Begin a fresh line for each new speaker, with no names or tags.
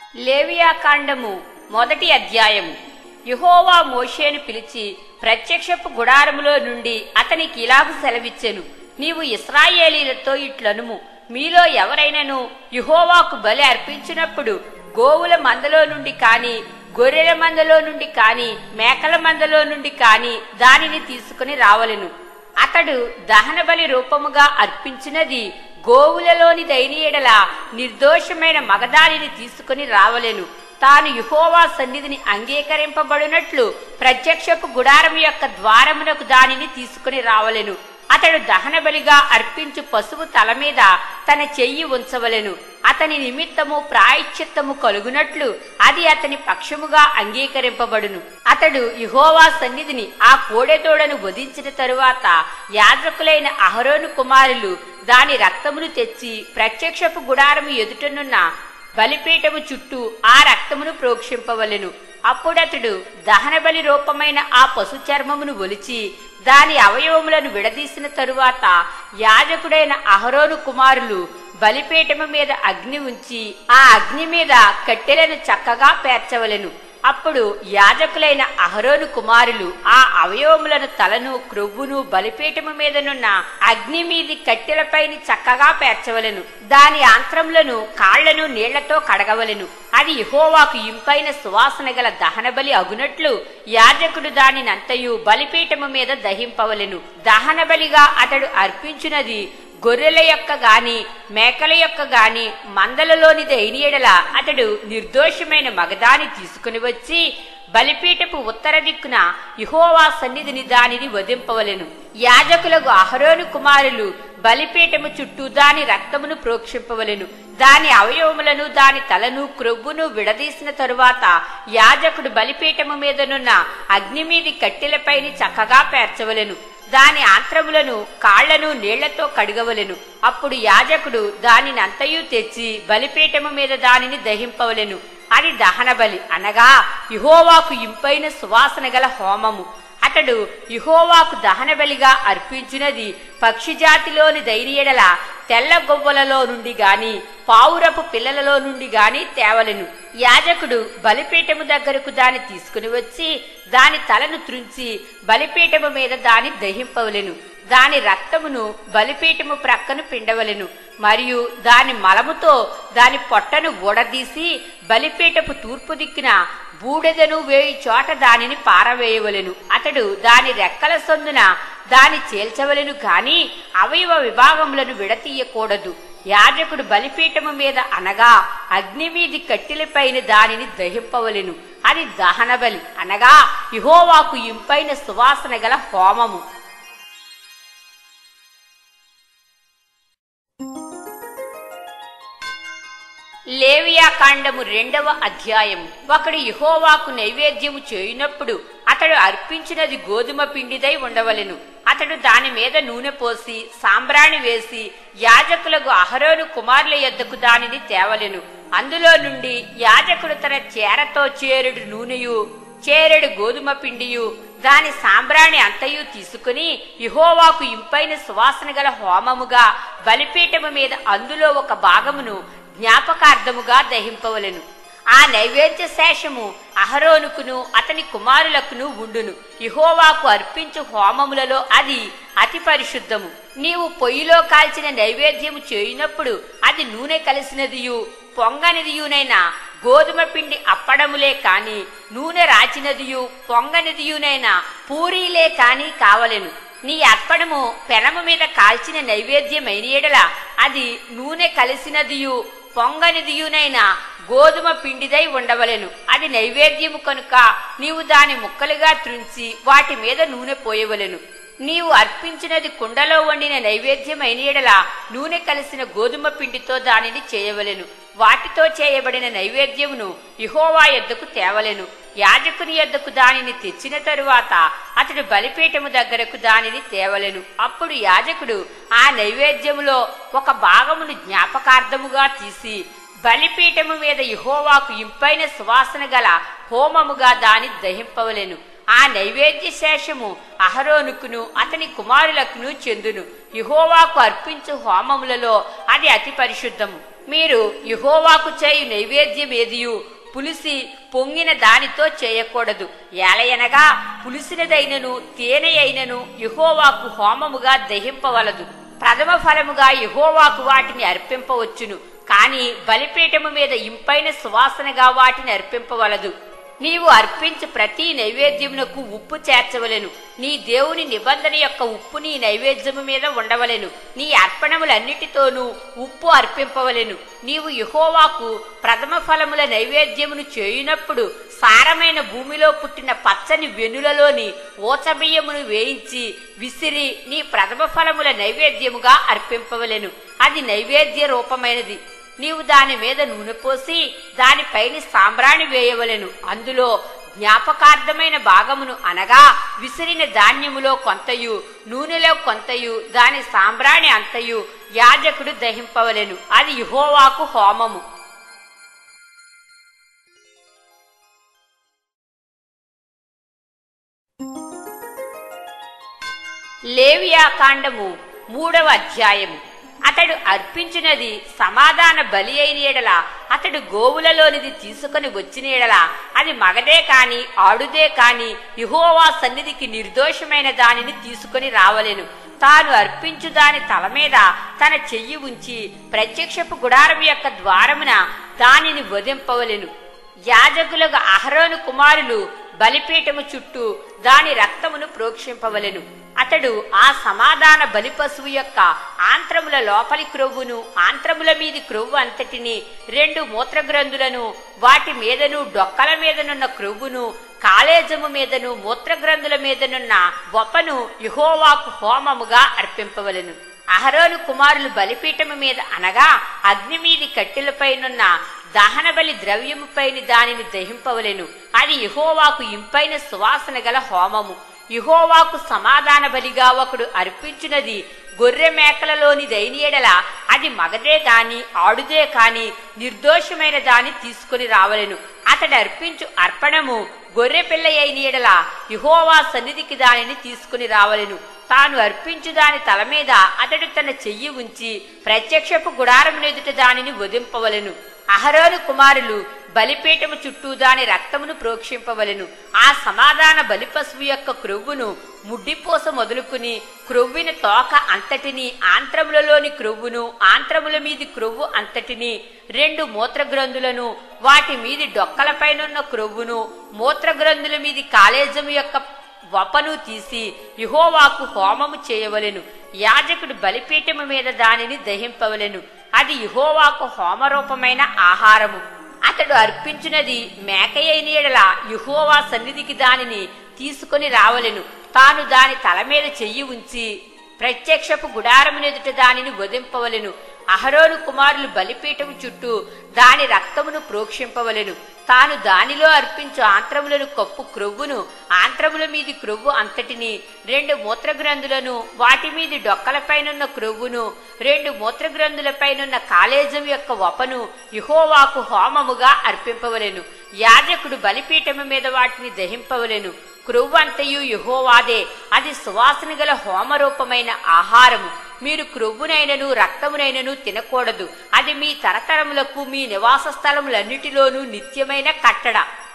లేవియాకాండము మొదటి అధ్యాయము యెహోవా మోషేను పిలిచి ప్రత్యక్షపు గుడారములో నుండి అతనికి ఇలాగు సెలవిచ్చెను నీవు ఇస్రాయేలీలతో ఇట్లనుము మీలో ఎవరైనను యెహోవాకు బలి అర్పించినప్పుడు గోవుల మందలో నుండి కాని గొర్రెల మందలో నుండి కాని మేకల మందలో నుండి కాని దానిని తీసుకుని రావలెను అతడు దహనబలి రూపముగా అర్పించినది గోవులలోని దైనీయడల నిర్దోషమైన మగదానిని తీసుకుని రావలెను తాను యుహోవా సన్నిధిని అంగీకరింపబడినట్లు ప్రత్యక్షపు గుడారం యొక్క ద్వారమునకు దానిని తీసుకుని రావలెను అతడు దహనబలిగా అర్పించు పశువు తల మీద తన చెయ్యి ఉంచవలెను అతని నిమిత్తము ప్రాయశ్చిత్తము కలుగునట్లు అది అతని పక్షముగా అంగీకరింపబడును అతడు యెహోవా సన్నిధిని ఆ కోడెదోడను వధించిన తరువాత యాజకులైన అహరోను కుమారులు దాని రక్తమును తెచ్చి ప్రత్యక్షపు గుడారము ఎదుటనున్న బలిపీఠము చుట్టూ ఆ రక్తమును ప్రోక్షింపవలెను అప్పుడతడు దహనబలి రూపమైన ఆ పశు చర్మమును ఒలిచి దాని అవయవములను విడదీసిన తరువాత యాజకుడైన అహరోను కుమారులు బలిపీఠము మీద అగ్ని ఉంచి ఆ అగ్ని మీద కట్టెలను చక్కగా పేర్చవలెను అప్పుడు యాజకులైన అహరోను కుమారులు ఆ అవయవములను తలను క్రొవ్వును బలిపీఠము మీదనున్న అగ్ని మీది కట్టెలపైని చక్కగా పేర్చవలెను దాని ఆంత్రములను కాళ్లను నీళ్లతో కడగవలెను అది యెహోవాకు ఇంపైన సువాసన గల దహనబలి అగునట్లు యాజకుడు దానినంతయు బలిపీఠము మీద దహింపవలెను దహనబలిగా అతడు అర్పించునది గొర్రెల యొక్క గాని మేకల యొక్క గాని మందలలోని దైనియడల అతడు నిర్దోషమైన మగదాని తీసుకుని వచ్చి బలిపీఠపు ఉత్తర దిక్కున యహోవా సన్నిధిని దానిని వధింపవలెను యాజకులకు అహరోను కుమారులు బలిపీఠము చుట్టూ దాని రక్తమును ప్రోక్షింపవలెను దాని అవయవములను దాని తలను క్రొవ్వును విడదీసిన తరువాత యాజకుడు బలిపీఠము మీదనున్న అగ్నిమీది కట్టెలపైని చక్కగా పేర్చవలెను దాని ఆంత్రములను కాళ్లను నీళ్లతో కడగవలెను అప్పుడు యాజకుడు దానిని అంతయు తెచ్చి బలిపీఠము మీద దానిని దహింపవలెను అది దహన బలి అనగా యుహోవాకు ఇంపైన సువాసన గల హోమము అతడు యుహోవాకు దహన బలిగా అర్పించినది పక్షిజాతిలోని దైర్యడల తెల్ల గొవ్వలలో నుండి గాని పావురపు పిల్లలలో నుండి గాని తేవలెను యాజకుడు బలిపీఠము దగ్గరకు దాన్ని తీసుకుని వచ్చి దాని తలను త్రుంచి బలిపీఠము మీద దాని దహింపవలెను దాని రక్తమును బలిపీఠము ప్రక్కను పిండవలెను మరియు దాని మలముతో దాని పొట్టను ఊడదీసి బలిపీఠపు తూర్పు దిక్కున బూడెదను వేయి చోట దానిని పారవేయవలెను అతడు దాని రెక్కల సొందున దాని చేల్చవలెను కాని అవయవ విభాగములను విడతీయకూడదు యాజకుడు బలిపీఠము మీద అనగా అగ్ని మీది కట్టెలపైన దానిని దహింపవలెను అది దహన బలి అనగా ఇహోవాకు ఇంపైన సువాసన గల హోమము లేవియా కాండము రెండవ అధ్యాయం ఒకడు యహోవాకు నైవేద్యము చేయునప్పుడు అతడు అర్పించినది గోధుమ పిండిదై ఉండవలెను అతడు దాని మీద నూనె పోసి సాంబ్రాణి వేసి యాజకులకు అహరోను కుమారుల యొద్దకు దానిని తేవలెను అందులో నుండి యాజకుడు తన చేరతో చేరుడు నూనెయు చేరెడు గోధుమ పిండియు దాని సాంబ్రాణి అంతయు తీసుకుని యహోవాకు ఇంపైన సువాసన గల హోమముగా బలిపీఠము మీద అందులో ఒక భాగమును జ్ఞాపకార్థముగా దహింపవలెను ఆ నైవేద్య శేషము అహరోనుకును అతని కుమారులకును ఉండును ఇహోవాకు అర్పించు హోమములలో అది అతి పరిశుద్ధము నీవు పొయ్యిలో కాల్చిన నైవేద్యము చేయునప్పుడు అది నూనె కలిసినదియు పొంగనిదియునైనా గోధుమ పిండి అప్పడములే కాని నూనె రాచినదియు పొంగనిదియునైనా పూరీలే కాని కావలెను నీ అర్పణము పెనము మీద కాల్చిన నైవేద్యమైన ఎడల అది నూనె కలిసినదియు పొంగనిదియునైనా గోధుమ పిండిదై ఉండవలెను అది నైవేద్యము కనుక నీవు దాని ముక్కలుగా త్రుంచి వాటి మీద నూనె పోయవలెను నీవు అర్పించినది కుండలో వండిన నైవేద్యమైన ఎడల నూనె కలిసిన గోధుమ పిండితో దానిని చేయవలెను వాటితో చేయబడిన నైవేద్యమును ఇహోవా యొద్దకు తేవలెను యాజకుని యొద్దకు దానిని తెచ్చిన తరువాత అతడు బలిపీఠము దగ్గరకు దానిని తేవలెను అప్పుడు యాజకుడు ఆ నైవేద్యములో ఒక భాగమును జ్ఞాపకార్థముగా తీసి బలిపీఠము మీద యహోవాకు ఇంపైన సువాసన గల హోమముగా దాని దహింపవలెను ఆ నైవేద్య శేషము అహరోనుకును అతని కుమారులకును చెందును యహోవాకు అర్పించు హోమములలో అది అతి పరిశుద్ధము మీరు యహోవాకు చేయు నైవేద్యం ఏదియు పులిసి పొంగిన దానితో చేయకూడదు ఏలయనగా పులిసినదైనను తేనె అయినను యహోవాకు హోమముగా దహింపవలదు ప్రథమ ఫలముగా యహోవాకు వాటిని అర్పింపవచ్చును కాని బలిపీఠము మీద ఇంపైన సువాసనగా వాటిని అర్పింపవలదు నీవు అర్పించు ప్రతి నైవేద్యమునకు ఉప్పు చేర్చవలెను నీ దేవుని నిబంధన యొక్క ఉప్పు నీ నైవేద్యము మీద ఉండవలెను నీ అర్పణములన్నిటితోనూ ఉప్పు అర్పింపవలెను నీవు యహోవాకు ప్రథమ ఫలముల నైవేద్యమును చేయునప్పుడు సారమైన భూమిలో పుట్టిన పచ్చని వెనులలోని ఓచబియ్యమును వేయించి విసిరి నీ ప్రథమ ఫలముల నైవేద్యముగా అర్పింపవలెను అది నైవేద్య రూపమైనది నీవు దాని మీద నూనె పోసి దానిపైన సాంబ్రాణి వేయవలెను అందులో జ్ఞాపకార్థమైన భాగమును అనగా విసిరిన ధాన్యములో కొంతయు నూనెలో కొంతయు దాని సాంబ్రాణి అంతయు యాజకుడు దహింపవలెను అది యుహోవాకు హోమము లేవియా కాండము మూడవ అధ్యాయము అతడు అర్పించినది సమాధాన బలి అయిన ఎడల అతడు గోవులలోనిది తీసుకొని వచ్చిన ఎడల అది మగదే కాని ఆడుదే కాని యుహోవా సన్నిధికి నిర్దోషమైన దానిని తీసుకొని రావలెను తాను అర్పించు దాని తల మీద తన చెయ్యి ఉంచి ప్రత్యక్షపు గుడారం యొక్క ద్వారమున దానిని వధింపవలెను యాజకులకు అహరోను కుమారులు బలిపీఠము చుట్టూ దాని రక్తమును ప్రోక్షింపవలెను అతడు ఆ సమాధాన బలి పశువు యొక్క ఆంత్రముల లోపలి క్రొవ్వును ఆంత్రముల మీది క్రొవ్వు అంతటిని రెండు మూత్రగ్రంథులను వాటి మీదను డొక్కల మీదనున్న క్రొవ్వును కాళేజము మీదను మూత్రగ్రంథుల మీదనున్న వపను యుహోవాకు హోమముగా అర్పింపవలెను అహరోను కుమారులు బలిపీఠము మీద అనగా అగ్ని మీది కట్టెలపైనున్న దహన బలి ద్రవ్యముపైన దానిని దహింపవలెను అది యహోవాకు ఇంపైన సువాసన గల హోమము యహోవాకు సమాధాన బలిగా ఒకడు అర్పించినది గొర్రె మేకలలోని దైనియడల అది మగదే కాని ఆడుదే కాని నిర్దోషమైన దాన్ని తీసుకుని రావలెను అతడు అర్పించు అర్పణము గొర్రె పిల్ల అయిన ఎడల యహోవా సన్నిధికి దానిని తీసుకుని రావలెను తాను అర్పించు దాని తల మీద అతడు తన చెయ్యి ఉంచి ప్రత్యక్షపు గుడారం ఎదుట దానిని వదింపవలెను అహరోను కుమారులు బలిపీఠము చుట్టూ దాని రక్తమును ప్రోక్షింపవలెను ఆ సమాధాన బలిపశువు యొక్క క్రొవ్వును ముడ్డిపోస మొదలుకుని క్రొవ్విన తోక అంతటిని ఆంత్రములలోని క్రొవ్వును ఆంత్రముల మీది క్రొవ్వు అంతటిని రెండు మూత్రగ్రంథులను వాటి మీది డొక్కలపైనున్న క్రొవ్వును మూత్రగ్రంథుల మీది కాలేజము యొక్క వపను తీసి యుహోవాకు హోమము చేయవలెను యాజకుడు బలిపీఠము మీద దానిని దహింపవలెను అది యుహోవాకు హోమరూపమైన ఆహారము అతడు అర్పించినది మేకయైన ఎడల యుహోవా సన్నిధికి దానిని తీసుకొని రావలెను తాను దాని తల మీద చెయ్యి ఉంచి ప్రత్యక్షపు గుడారమునెదుట దానిని వదింపవలెను అహరోను కుమారులు బలిపీఠము చుట్టూ దాని రక్తమును ప్రోక్షింపవలెను తాను దానిలో అర్పించు ఆంత్రములను కప్పు క్రొవ్వును ఆంత్రముల మీది క్రొవ్వు అంతటిని రెండు మూత్రగ్రంథులను వాటి మీది డొక్కలపైనున్న క్రొవ్వును రెండు మూత్రగ్రంథులపైనున్న కాలేజం యొక్క వపను యుహోవాకు హోమముగా అర్పింపవలెను యాజకుడు బలిపీఠము మీద వాటిని దహింపవలెను క్రొవ్వంతయు యహోవాదే అది సువాసన గల హోమరూపమైన ఆహారము మీరు క్రొవ్వునైనను రక్తమునైనను తినకూడదు అది మీ తరతరములకు మీ నివాస స్థలములన్నిటిలోనూ నిత్యమైన కట్టడ